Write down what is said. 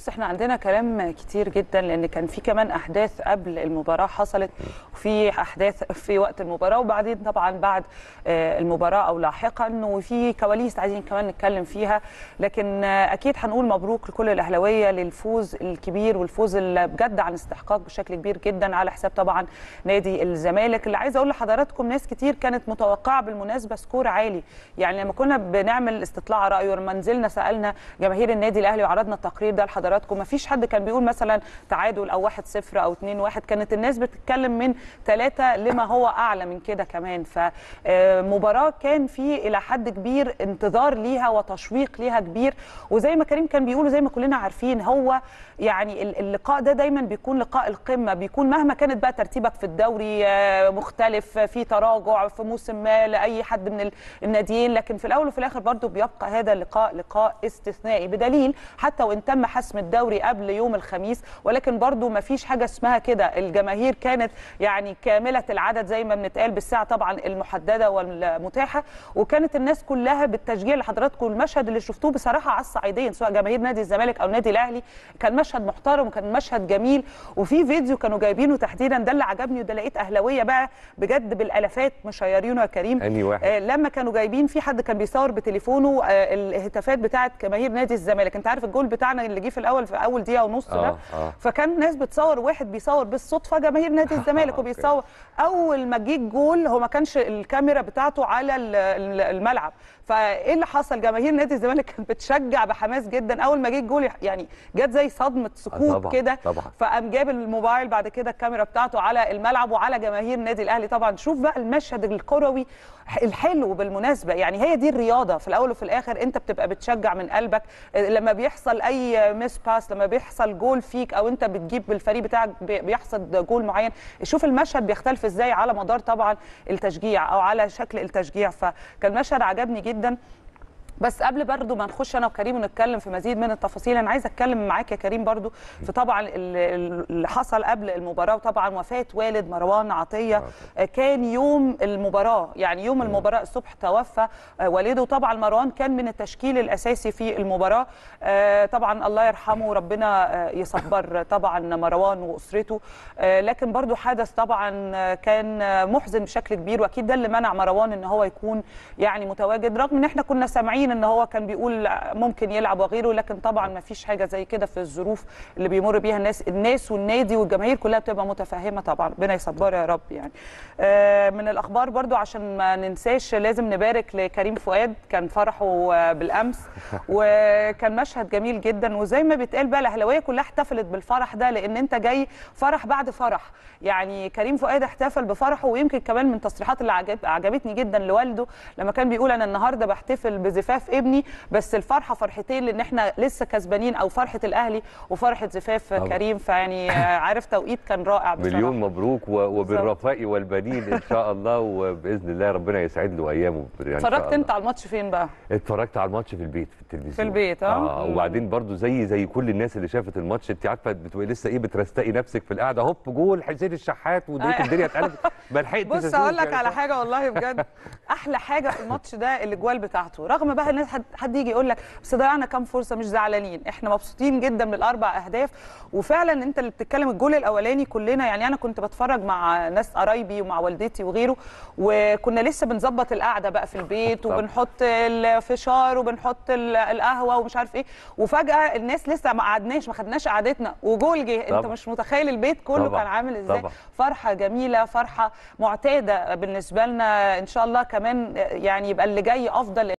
بس احنا عندنا كلام كتير جدا لان كان في كمان احداث قبل المباراه حصلت وفي احداث في وقت المباراه وبعدين طبعا بعد آه، المباراه او لاحقا وفي كواليس عايزين كمان نتكلم فيها لكن آه، اكيد هنقول مبروك لكل الاهلاويه للفوز الكبير والفوز اللي بجد عن استحقاق بشكل كبير جدا على حساب طبعا نادي الزمالك اللي عايزه اقول لحضراتكم ناس كتير كانت متوقعه بالمناسبه سكور عالي يعني لما كنا بنعمل استطلاع راي ولما نزلنا سالنا جماهير النادي الاهلي وعرضنا التقرير ده لحضراتكم ما فيش حد كان بيقول مثلا تعادل او 1-0 او 2-1 كانت الناس بتتكلم من ثلاثة لما هو اعلى من كده كمان فمباراه كان في الى حد كبير انتظار ليها وتشويق ليها كبير وزي ما كريم كان بيقول وزي ما كلنا عارفين هو يعني ال- اللقاء ده دايما بيكون لقاء القمه بيكون مهما كانت بقى ترتيبك في الدوري آه، مختلف في تراجع في موسم ما لاي حد من ال- الناديين لكن في الاول وفي الاخر برضو بيبقى هذا اللقاء لقاء استثنائي بدليل حتى وان تم حسم الدوري قبل يوم الخميس ولكن برضو ما فيش حاجه اسمها كده الجماهير كانت يعني كامله العدد زي ما بنتقال بالساعه طبعا المحدده والمتاحه وكانت الناس كلها بالتشجيع لحضراتكم المشهد اللي شفتوه بصراحه على الصعيدين سواء جماهير نادي الزمالك او نادي الاهلي كان مشهد محترم وكان مشهد جميل وفي فيديو كانوا جايبينه تحديدا ده اللي عجبني وده لقيت اهلاويه بقى بجد بالالافات مشيرينه يا كريم أنهي واحد؟ آه لما كانوا جايبين في حد كان بيصور بتليفونه آه الهتافات بتاعه جماهير نادي الزمالك انت عارف الجول بتاعنا اللي جه في الاول في اول دقيقه ونص ده آه، آه. فكان ناس بتصور واحد بيصور بالصدفه جماهير نادي الزمالك أوكي. وبيصور اول ما جه الجول هو ما كانش الكاميرا بتاعته على ال- ال- الملعب فايه اللي حصل جماهير نادي الزمالك كانت بتشجع بحماس جدا اول ما جه الجول يعني جت زي صدمه سكوت طبعاً، كده طبعاً. فقام جاب الموبايل بعد كده الكاميرا بتاعته على الملعب وعلى جماهير النادي الاهلي طبعا شوف بقى المشهد الكروي الحلو بالمناسبه يعني هي دي الرياضه في الاول وفي الاخر انت بتبقى بتشجع من قلبك لما بيحصل اي ميس باس لما بيحصل جول فيك او انت بتجيب بالفريق بتاعك بي- بيحصد جول معين شوف المشهد بيختلف ازاي على مدار طبعا التشجيع او على شكل التشجيع فكان مشهد عجبني جدا بس قبل برضو ما نخش انا وكريم ونتكلم في مزيد من التفاصيل انا عايزه اتكلم معاك يا كريم برضو في طبعا ال- ال- اللي حصل قبل المباراه وطبعا وفاه والد مروان عطيه آه، كان يوم المباراه يعني يوم المباراه الصبح توفى آه، والده طبعا مروان كان من التشكيل الاساسي في المباراه آه، طبعا الله يرحمه وربنا آه، يصبر طبعا مروان واسرته آه، لكن برضو حدث طبعا آه، كان آه، محزن بشكل كبير واكيد ده اللي منع مروان ان هو يكون يعني متواجد رغم ان احنا كنا سامعين ان هو كان بيقول ممكن يلعب وغيره لكن طبعا ما فيش حاجه زي كده في الظروف اللي بيمر بيها الناس الناس والنادي والجماهير كلها بتبقى متفهمه طبعا ربنا يصبر يا رب يعني آه، من الاخبار برضو عشان ما ننساش لازم نبارك لكريم فؤاد كان فرحه آه، بالامس وكان مشهد جميل جدا وزي ما بيتقال بقى الاهلاويه كلها احتفلت بالفرح ده لان انت جاي فرح بعد فرح يعني كريم فؤاد احتفل بفرحه ويمكن كمان من التصريحات اللي عجب عجبتني جدا لوالده لما كان بيقول انا النهارده بحتفل بزفاف ابني بس الفرحه فرحتين لان احنا لسه كسبانين او فرحه الاهلي وفرحه زفاف طبعا. كريم فيعني آه، عارف توقيت كان رائع بصراحه مليون مبروك و- وبالرفاء والبنين ان شاء الله وباذن الله ربنا يسعد له ايامه يعني إن شاء اتفرجت الله. انت على الماتش فين بقى اتفرجت على الماتش في البيت في التلفزيون في البيت، آه؟ اه مم. وبعدين برضو زي زي كل الناس اللي شافت الماتش انت عارفه بتبقي لسه ايه بترستقي نفسك في القعده هوب جول حسين الشحات وديك آه. الدنيا اتقلبت ما لحقتش بص أشوف اقول لك يعني. على حاجه والله بجد احلى حاجه في الماتش ده الاجوال بتاعته رغم بقى الناس حد, حد يجي يقول لك بس ضيعنا كام فرصه مش زعلانين احنا مبسوطين جدا بالاربع اهداف وفعلا انت اللي بتتكلم الجول الاولاني كلنا يعني انا كنت بتفرج مع ناس قرايبي ومع والدتي وغيره وكنا لسه بنظبط القعده بقى في البيت طبعا. وبنحط الفشار وبنحط ال- القهوه ومش عارف ايه وفجاه الناس لسه ما قعدناش ما خدناش قعدتنا وجول جه انت طبعا. مش متخيل البيت كله طبعا. كان عامل ازاي طبعا. فرحه جميله فرحه معتاده بالنسبه لنا ان شاء الله كمان يعني يبقى اللي جاي افضل